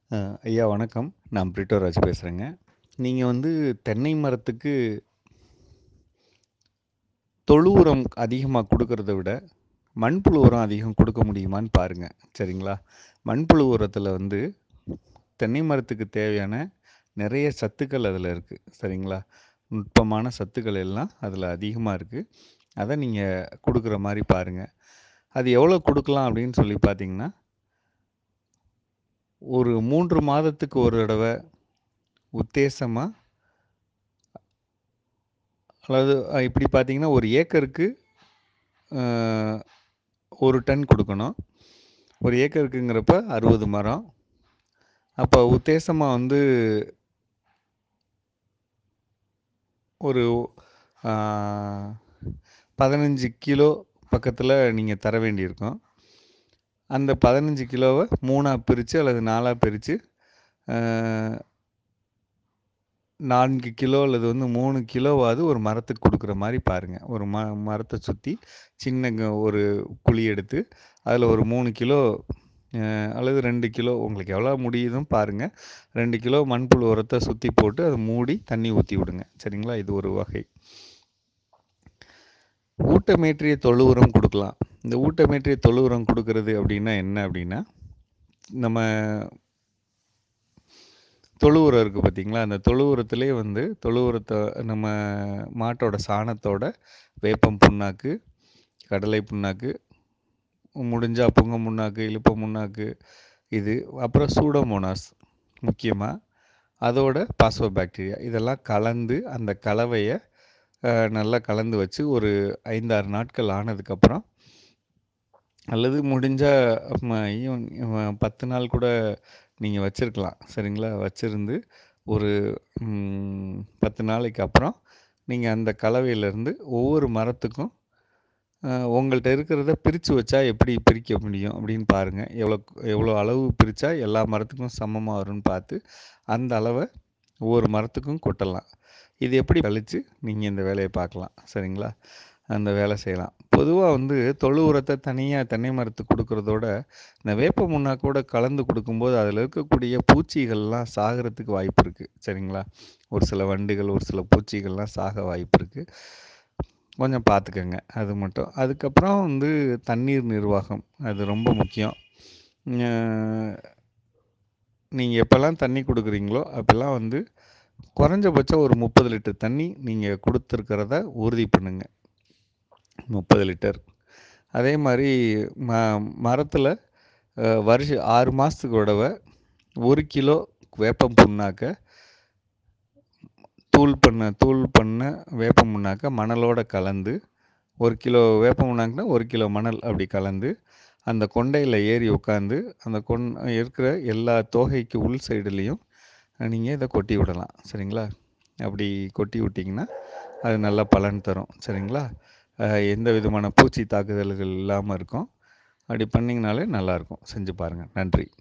அ ஐயா வணக்கம். நான் பிரிட்டோராஜ் பேசுறேங்க. நீங்க வந்து தென்னை மரத்துக்கு தொழு உரம் அதிகமா குடுக்கறத விட, மண்புழு உரம் அதிகம் குடுக்க முடியுமான்னு பாருங்க. சரிங்களா? மண்புழு உரத்தில வந்து தென்னை மரத்துக்கு தேவையான நெறைய சத்துக்கள் அதில இருக்கு. சரிங்களா? நுட்பமான சத்துக்கள் எல்லாம் அதில அதிகமா இருக்கு. அத நீங்க குடுக்குற மாரி பாருங்க. அது எவ்வளோ குடுக்கலாம் அப்படின்னு சொல்லி பார்த்தீங்கன்னா ஒரு 3 மாதத்துக்கு ஒரு தடவ உத்தேசமா அதாவது அ இப்படி பார்த்தீங்கன்னா, ஒரு ஏக்கருக்கு அ 1 டன் குடுக்கணும். ஒரு ஏக்கருக்குங்கிறப்ப 60 மரம். அப்ப உத்தேசமா வந்து ஒரு ஆ 15 கிலோ பக்கத்தில நீங்க தர வேண்டியிருக்கும். அந்த 15 கிலோவ 3ஆ பிரிச்சு அல்லது 4ஆ பிரிச்சு, அ 4 கிலோ அல்லது வந்து 3 கிலோவாவது ஒரு மரத்துக்கு குடுக்குற மாரி பாருங்க. ஒரு ம மரத்த சுத்தி சின்ன க ஒரு குழி எடுத்து, அதில ஒரு 3 கிலோ அ அல்லது 2 கிலோ உங்களுக்கு எவ்வளோ முடியுதுன்னு பாருங்க. 2 கிலோ மண்புழு உரத்த சுத்தி போட்டு, அத மூடி தண்ணி ஊத்தி விடுங்க. சரிங்களா? இது ஒரு வகை. ஊட்டமேற்றிய தொழு உரம் குடுக்கலாம். இந்த ஊட்டமேற்றிய தொழு உரம் குடுக்குறது அப்படின்னா என்ன அப்படின்னா, நம்ம தொழு உரம் இருக்கு பார்த்தீங்களா? அந்த தொழு உரத்திலேயே வந்து தொழு உரத்த நம்ம மாட்டோட சாணத்தோட வேப்பம் புண்ணாக்கு, கடலை புண்ணாக்கு, முடிஞ்சா புங்க புண்ணாக்கு, இலுப்ப புண்ணாக்கு இது. அப்புறம் சூடோமோனாஸ் முக்கியமா. அதோட பாஸ்போபாக்டீரியா இதெல்லாம் கலந்து அந்த கலவைய அ நல்லா கலந்து வச்சு ஒரு 5, 6 நாட்கள் ஆனதுக்கப்புறம் அல்லது முடிஞ்சா ம ஈவன் அ 10 நாள் கூட நீங்க வச்சிருக்கலாம். சரிங்களா? வச்சிருந்து ஒரு ம் 10 நாளைக்கு அப்புறம், நீங்க அந்த கலவையிலேருந்து ஒவ்வொரு மரத்துக்கும் அ உங்கள்ட்ட இருக்கிறத பிரிச்சு வச்சா எப்படி பிரிக்க முடியும் அப்படின்னு பாருங்க. எவ்வளோ எவ்வளோ அளவு பிரிச்சா எல்லா மரத்துக்கும் சமமா வரும்ன்னு பார்த்து, அந்த அளவ ஒவ்வொரு மரத்துக்கும் கொட்டலாம். இது எப்படி கழிச்சு நீங்க இந்த வேலைய பார்க்கலாம். சரிங்களா? அந்த வேலை செய்யலாம். பொதுவா வந்து தொழு உரத்த தனியா தென்னை மரத்துக்கு குடுக்குறதோட, இந்த வேப்ப புண்ணாக்கோட கலந்து குடுக்கும்போது, அதில இருக்கக்கூடிய பூச்சிகள்லாம் சாகுறதுக்கு வாய்ப்பு இருக்கு. சரிங்களா? ஒரு சில வண்டுகள், ஒரு சில பூச்சிகள்லாம் சாக வாய்ப்பு இருக்கு. கொஞ்சம் பார்த்துக்கங்க. அது மட்டும். அதுக்கப்புறம் வந்து தண்ணீர் நிர்வாகம். அது ரொம்ப முக்கியம். அ நீங்க எப்பலாம் தண்ணி குடுக்குறீங்களோ, அப்பலாம் வந்து குறைஞ்சபட்சம் ஒரு 30 லிட்டர் தண்ணி நீங்க குடுத்துருக்கிறத உறுதி பண்ணுங்க. 30 லிட்டர். அதே மாரி ம மரத்தில அ வருஷ 6 மாசத்துக்கு ஒரு தடவ 1 கிலோ வேப்பம் புண்ணாக்க தூள் பண்ண தூள் பண்ண வேப்ப புண்ணாக்க மணலோட கலந்து 1 கிலோ வேப்ப புண்ணாக்குனா 1 கிலோ மணல் அப்படி கலந்து, அந்த கொண்டையில ஏறி உட்காந்து, அந்த கொண் இருக்கிற எல்லா தோகைக்கு உள் சைடுலயும் நீங்க இத கொட்டி விடலாம். சரிங்களா? அப்படி கொட்டி விட்டீங்கன்னா, அது நல்ல பலன் தரும். சரிங்களா? அ எந்த விதமான பூச்சி தாக்குதல்கள் இல்லாம இருக்கும். அப்படி பண்ணீங்கனாலே நல்லாயிருக்கும். செஞ்சு பாருங்க. நன்றி.